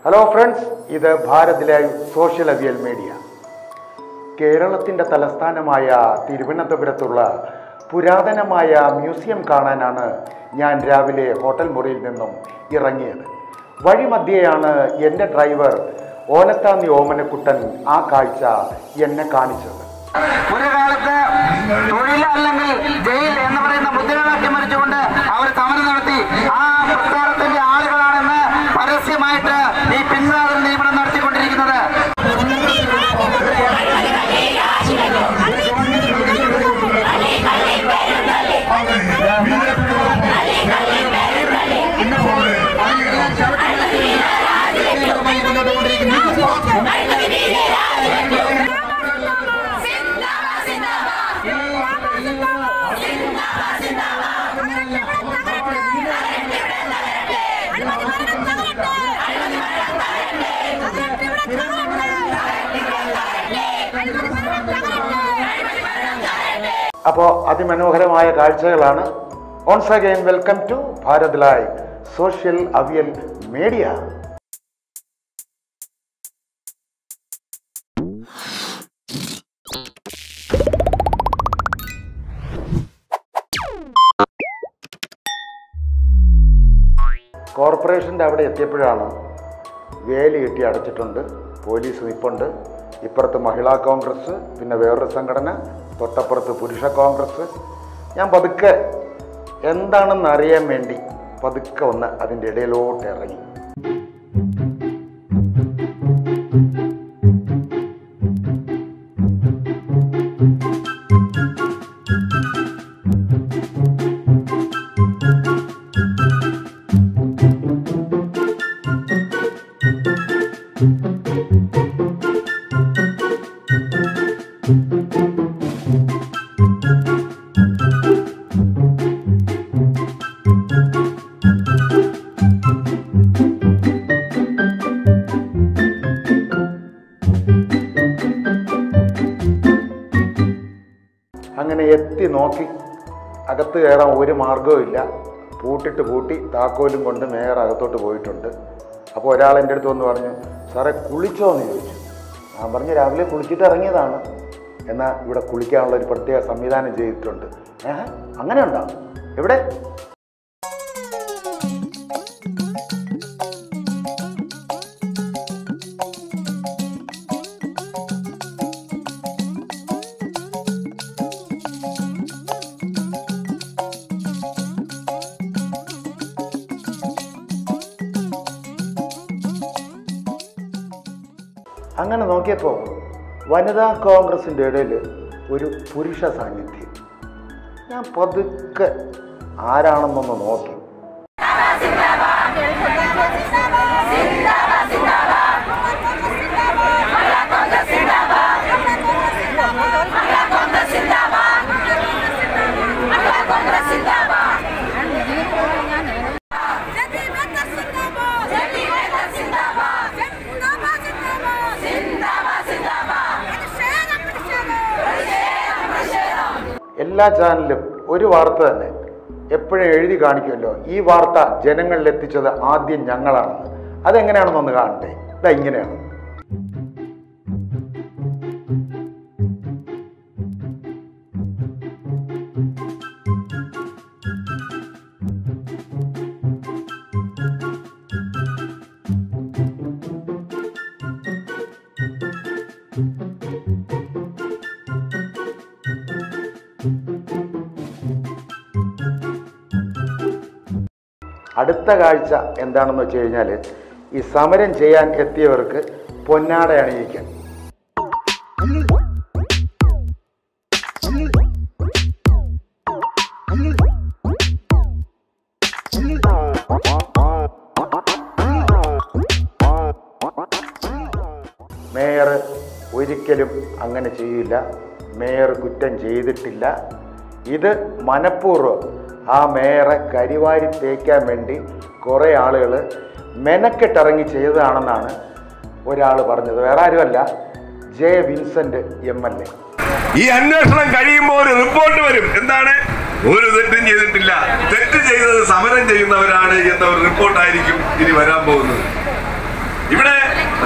hello friends ഇത് Bharat live social Aviyal media കേരളത്തിൻ്റെ തലസ്ഥാനമായ തിരുവനന്തപുരത്തുള്ള പുരാതനമായ മ്യൂസിയം കാണാനാണ് ഞാൻ രാവിലെ ഹോട്ടൽ മുറിയിൽ നിന്നും ഇറങ്ങിയത് വഴിമധ്യേയാണ് എൻ്റെ ഡ്രൈവർ ഓലത്താന്നി ഓമനക്കുട്ടൻ ആ കാഴ്ച എന്നെ കാണിച്ചത് ഒരു കാലത്ത് തൊഴിലല്ലെങ്കിൽ ജയിൽ എന്ന് പറയുന്ന മുദ്രാവാക്യം മരിച്ചുകൊണ്ട് അവർ സമരം നടത്തി ആ പ്രസ്ഥാനത്തിന്റെ ആളുകളാണെന്ന് പരസ്യമായിട്ട് ഈ പിൻവാതിൽ നിയമനം നടത്തിക്കൊണ്ടിരിക്കുന്നത് അപ്പോൾ അതിമനോഹരമായ കാഴ്ചകളാണ് once again welcome to Bharat live social Aviyal media കോർപ്പറേഷൻ്റെ അവിടെ എത്തിയപ്പോഴാണ് വേലി കെട്ടി അടച്ചിട്ടുണ്ട് പോലീസ് നിപ്പുണ്ട് ഇപ്പുറത്ത് മഹിളാ കോൺഗ്രസ് പിന്നെ വേറൊരു സംഘടന തൊട്ടപ്പുറത്ത് പുരുഷ കോൺഗ്രസ് ഞാൻ പതുക്കെ എന്താണെന്ന് അറിയാൻ വേണ്ടി പതുക്കെ ഒന്ന് അതിൻ്റെ ഇടയിലോട്ട് ഇറങ്ങി അങ്ങനെ എത്തി നോക്കി അകത്ത് കയറാൻ ഒരു മാർഗവും ഇല്ല പൂട്ടിട്ട് പൂട്ടി താക്കോലും കൊണ്ട് മേയർ അകത്തോട്ട് പോയിട്ടുണ്ട് അപ്പോൾ ഒരാൾ എൻ്റെ അടുത്ത് വന്ന് പറഞ്ഞു സാറേ കുളിച്ചോ എന്ന് ചോദിച്ചു ഞാൻ പറഞ്ഞു രാവിലെ കുളിച്ചിട്ട് ഇറങ്ങിയതാണ് എന്നാൽ ഇവിടെ കുളിക്കാനുള്ള ഒരു പ്രത്യേക സംവിധാനം ചെയ്തിട്ടുണ്ട് ഏഹ് അങ്ങനെ ഉണ്ടോ എവിടെ അങ്ങനെ നോക്കിയപ്പോൾ വനിതാ കോൺഗ്രസിൻ്റെ ഇടയിൽ ഒരു പുരുഷ സാന്നിധ്യം ഞാൻ പതുക്കെ ആരാണെന്നൊന്ന് നോക്കി എല്ലാ ചാനലും ഒരു വാർത്ത തന്നെ എപ്പോഴും എഴുതി കാണിക്കുമല്ലോ ഈ വാർത്ത ജനങ്ങളിൽ എത്തിച്ചത് ആദ്യം ഞങ്ങളാണെന്ന് അതെങ്ങനെയാണെന്നൊന്ന് കാണട്ടെ ഇതാ ഇങ്ങനെയാണ് അടുത്ത കാഴ്ച എന്താണെന്ന് വെച്ച് കഴിഞ്ഞാൽ ഈ സമരം ചെയ്യാൻ എത്തിയവർക്ക് പൊന്നാട അണിയിക്കാൻ മേയർ ഒരിക്കലും അങ്ങനെ ചെയ്യില്ല മേയർ കുറ്റം ചെയ്തിട്ടില്ല ഇത് മനഃപൂർവ്വം ആ മേയറെ കരിവാരി തേക്കാൻ വേണ്ടി കുറേ ആളുകൾ മെനക്കെട്ടിറങ്ങി ചെയ്തതാണെന്നാണ് ഒരാൾ പറഞ്ഞത് വേറെ ആരുമല്ല J Vincent M L A ഈ അന്വേഷണം കഴിയുമ്പോൾ ഒരു റിപ്പോർട്ട് വരും എന്താണ് ഒരു തെറ്റും ചെയ്തിട്ടില്ല തെറ്റ് ചെയ്തത് സമരം ചെയ്യുന്നവരാണ് എന്ന ഒരു റിപ്പോർട്ടായിരിക്കും ഇനി വരാൻ പോകുന്നത് ഇവിടെ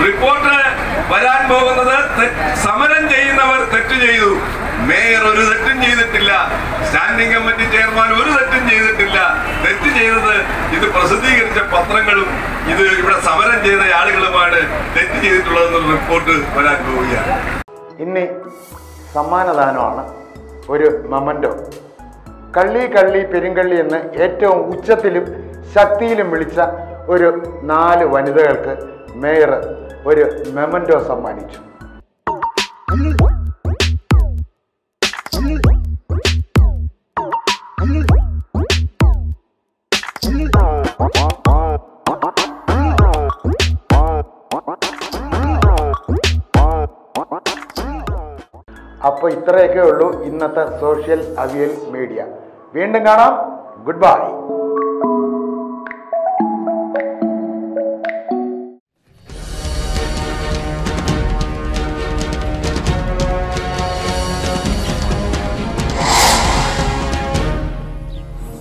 റിപ്പോർട്ട് വരാൻ പോകുന്നത് തെ- സമരം ചെയ്യുന്നവർ തെറ്റ് ചെയ്തു മേയർ ഒരു തെറ്റും ചെയ്തിട്ടില്ല സ്റ്റാൻഡിംഗ് കമ്മിറ്റി ചെയർമാൻ ഒരു തെറ്റും ചെയ്തിട്ടില്ല തെറ്റ് ചെയ്തത് ഇത് പ്രസിദ്ധീകരിച്ച പത്രങ്ങളും ഇത് ഇവിടെ സമരം ചെയ്ത ആളുകളുമാണ് തെറ്റ് ചെയ്തിട്ടുള്ളതെന്നുള്ള റിപ്പോർട്ട് വരാൻ പോവുകയാണ് ഇനി സമ്മാനദാനമാണ് ഒരു മൊമൻറ്റോ കള്ളി കള്ളി പെരുങ്കള്ളി എന്ന് ഏറ്റവും ഉച്ചത്തിലും ശക്തിയിലും വിളിച്ച ഒരു നാല് വനിതകൾക്ക് മേയർ ഒരു മെമൻറ്റോ സമ്മാനിച്ചു അപ്പോൾ ഇത്രയൊക്കെ ഉള്ളൂ ഇന്നത്തെ സോഷ്യൽ അവിയൽ മീഡിയ വീണ്ടും കാണാം ഗുഡ് ബൈ